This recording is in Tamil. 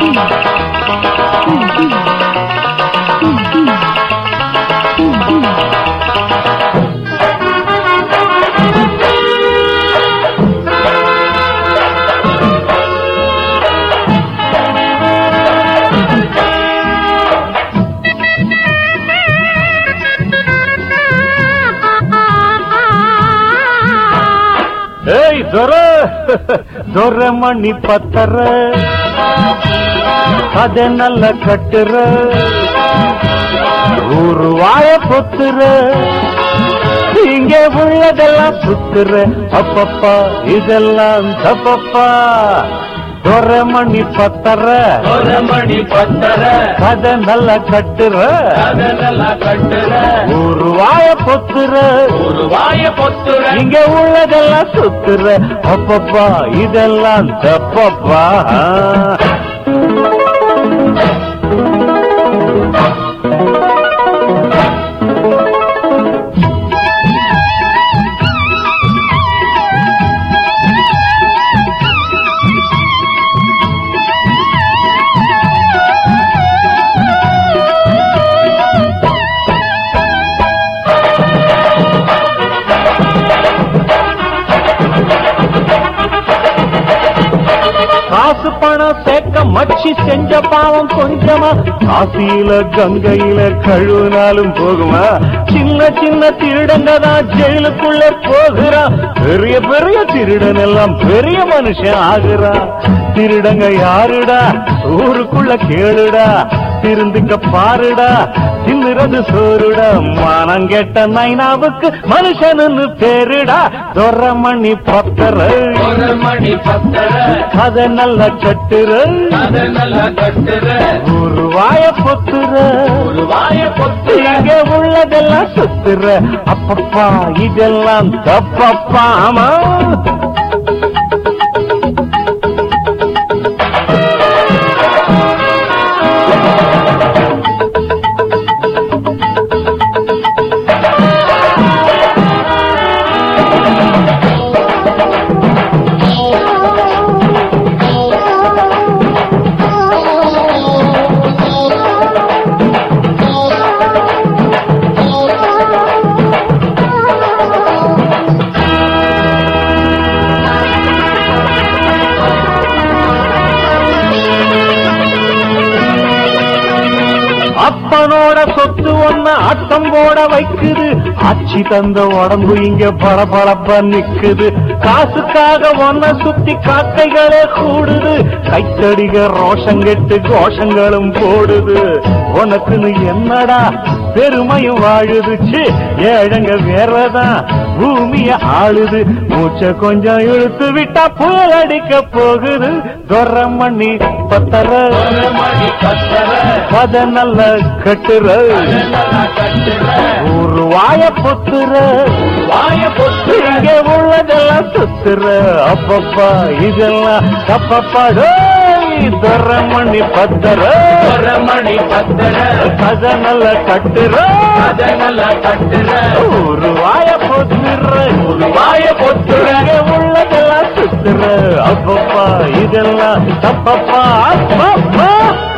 ஏய் ದೊರ ದೊರ மணி பத்தர கதை நல்ல கட்டுற ஒரு வாய பொத்துற இங்கே உள்ளதெல்லாம் சுத்துற அப்பப்பா இதெல்லாம் தப்பப்பா ದೊರ மணி பத்தர ஒரு மணி பத்தர கதை நல்ல கட்டுற அதெல்லாம் கட்டுற ஒரு வாய பொத்துற ஒரு வாய பொத்துற இங்க உள்ளதெல்லாம் சுத்துற அப்பப்பா இதெல்லாம் தப்பப்பா காசு பணம் சேர்க்க மச்சி செஞ்ச பாவம் கொஞ்சமா காசியில கங்கையில கழுவினாலும் போகுமா சின்ன சின்ன திருடங்க தான் ஜெயிலுக்குள்ள போகிறான் பெரிய பெரிய திருடன் எல்லாம் பெரிய மனுஷன் ஆகுறான் திருடங்க யாருடா ஊருக்குள்ள கேளுடா திருந்துக்க பாருடா தின்னுறது சோறுடா மானம் கெட்ட நைனாவுக்கு மனுஷனுன்னு பேருடா தொர மணி பத்தர ஒரு மணி பத்தர கதை நல்ல கட்டுற அதெல்லாம் கட்டுற ஒரு வாய பொத்துற ஒரு வாய பொத்துற இங்க உள்ளதெல்லாம் சுத்துற அப்பப்பா இதெல்லாம் தப்பப்பா ஆமா அப்பனோட சொத்து ஒன்ன அட்டம் போட வைக்குது ஆட்சி தந்த உடம்பு இங்க பளபளப்பா நிக்குது காசுக்காக ஒன்ன சுத்தி காக்கைகளே கூடுது கைத்தடிக ரோஷங்கெட்டு கோஷங்களும் போடுது உனக்குன்னு என்னடா பெருமையும் வாழுது ச்சே, ஏழங்க வேறதான் பூமிய ஆளுது மூச்ச கொஞ்சம் இழுத்து விட்டா புயல் அடிக்க போகுது தொர மணி பத்தர ஒரு மணி பத்தர கதை நல்ல கட்டுற அதெல்லாம் கட்டுற ஒரு வாய பொத்துற வாய பொத்துற இங்க உள்ளதெல்லாம் சுத்துற அப்பப்பா இதெல்லாம் தப்பப்பா டேய், தொர மணி பத்தர ஒரு மணி பத்தர கதை நல்ல கட்டுற அதெல்லாம் கட்டுற ஒரு வாய பொத்துற ஒரு வாய பொத்துற இங்க உள்ளதெல்லாம் சுத்துற அப்பப்பா இதெல்லாம் தப்பப்பா அப்பப்பா